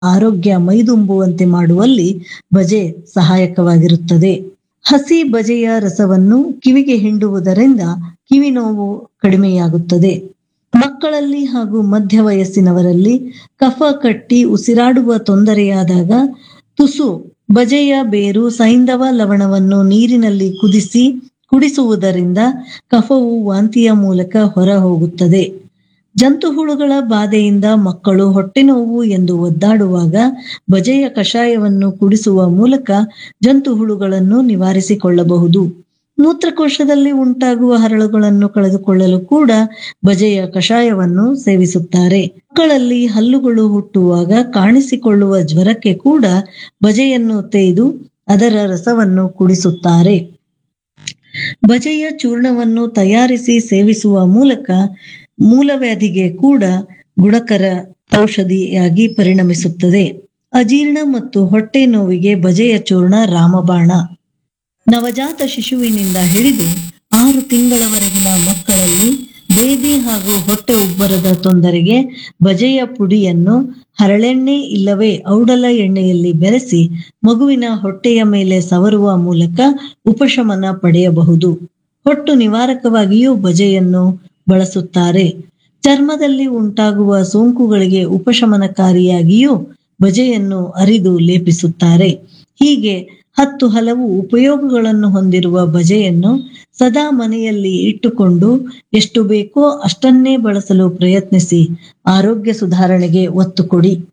ಆರೋಗ್ಯ ಮೈದುಂಬುವಂತೆ ಮಾಡುವಲ್ಲಿ ಬಜೆ ಸಹಾಯಕವಾಗಿರುತ್ತದೆ ಹಸಿ ಬಜೆಯ ರಸವನ್ನು ಕಿವಿಗೆ ಹಿಂಡುವುದರಿಂದ ಕಿವಿ ನೋವು ಕಡಿಮೆಯಾಗುತ್ತದೆ ಮಕ್ಕಳಲ್ಲಿ ಹಾಗೂ ಮಧ್ಯ ವಯಸ್ಸಿನವರಲ್ಲಿ ಕಫ ಕಟ್ಟಿ ಉಸಿರಾಡುವ ತೊಂದರೆಯಾದಾಗ ತುಸು ಬಜೆಯ ಬೇರು ಸೈಂಧವ ಲವಣವನ್ನು ನೀರಿನಲ್ಲಿ ಕುದಿಸಿ ಕುಡಿಸುವುದರಿಂದ ಕಫವು ವಾಂತಿಯ ಮೂಲಕ ಹೊರ ಹೋಗುತ್ತದೆ ಜಂತುಹುಳುಗಳ ಬಾಧೆಯಿಂದ ಮಕ್ಕಳು ಹೊಟ್ಟೆ ನೋವು ಎಂದು ಒದ್ದಾಡುವಾಗ ಬಜೆಯ ಕಷಾಯವನ್ನು ಕುಡಿಸುವ ಮೂಲಕ ಜಂತುಹುಳುಗಳನ್ನು ನಿವಾರಿಸಿಕೊಳ್ಳಬಹುದು ಮೂತ್ರಕೋಶದಲ್ಲಿ ಉಂಟಾಗುವ ಹರಳುಗಳನ್ನು ಕಳೆದುಕೊಳ್ಳಲು ಕೂಡ ಬಜೆಯ ಕಷಾಯವನ್ನು ಸೇವಿಸುತ್ತಾರೆ ಮಕ್ಕಳಲ್ಲಿ ಹಲ್ಲುಗಳು ಹುಟ್ಟುವಾಗ ಕಾಣಿಸಿಕೊಳ್ಳುವ ಜ್ವರಕ್ಕೆ ಕೂಡ ಬಜೆಯನ್ನು ತೇಯ್ದು ಅದರ ರಸವನ್ನು ಕುಡಿಸುತ್ತಾರೆ ಬಜೆಯ ಚೂರ್ಣವನ್ನು ತಯಾರಿಸಿ ಸೇವಿಸುವ ಮೂಲಕ ಮೂಲವ್ಯಾಧಿಗೆ ಕೂಡ ಗುಣಕರ ಔಷಧಿಯಾಗಿ ಪರಿಣಮಿಸುತ್ತದೆ ಅಜೀರ್ಣ ಮತ್ತು ಹೊಟ್ಟೆ ನೋವಿಗೆ ಬಜೆಯ ಚೂರ್ಣ ರಾಮಬಾಣ ನವಜಾತ ಶಿಶುವಿನಿಂದ ಹಿಡಿದು ಆರು ತಿಂಗಳವರೆಗಿನ ಮಕ್ಕಳಲ್ಲಿ ಬೇದಿ ಹಾಗೂ ಹೊಟ್ಟೆ ಉಬ್ಬರದ ತೊಂದರೆಗೆ ಬಜೆಯ ಪುಡಿಯನ್ನು ಹರಳೆಣ್ಣೆ ಇಲ್ಲವೇ ಔಡಲ ಎಣ್ಣೆಯಲ್ಲಿ ಬೆರೆಸಿ ಮಗುವಿನ ಹೊಟ್ಟೆಯ ಮೇಲೆ ಸವರುವ ಮೂಲಕ ಉಪಶಮನ ಪಡೆಯಬಹುದು ಹೊಟ್ಟು ನಿವಾರಕವಾಗಿಯೂ ಬಜೆಯನ್ನು ಬಳಸುತ್ತಾರೆ ಚರ್ಮದಲ್ಲಿ ಉಂಟಾಗುವ ಸೋಂಕುಗಳಿಗೆ ಉಪಶಮನಕಾರಿಯಾಗಿಯೂ ಬಜೆಯನ್ನು ಅರಿದು ಲೇಪಿಸುತ್ತಾರೆ ಹೀಗೆ ಹತ್ತು ಹಲವು ಉಪಯೋಗಗಳನ್ನು ಹೊಂದಿರುವ ಬಜೆಯನ್ನು ಸದಾ ಮನೆಯಲ್ಲಿ ಇಟ್ಟುಕೊಂಡು ಎಷ್ಟು ಬೇಕೋ ಅಷ್ಟನ್ನೇ ಬಳಸಲು ಪ್ರಯತ್ನಿಸಿ ಆರೋಗ್ಯ ಸುಧಾರಣೆಗೆ ಒತ್ತು ಕೊಡಿ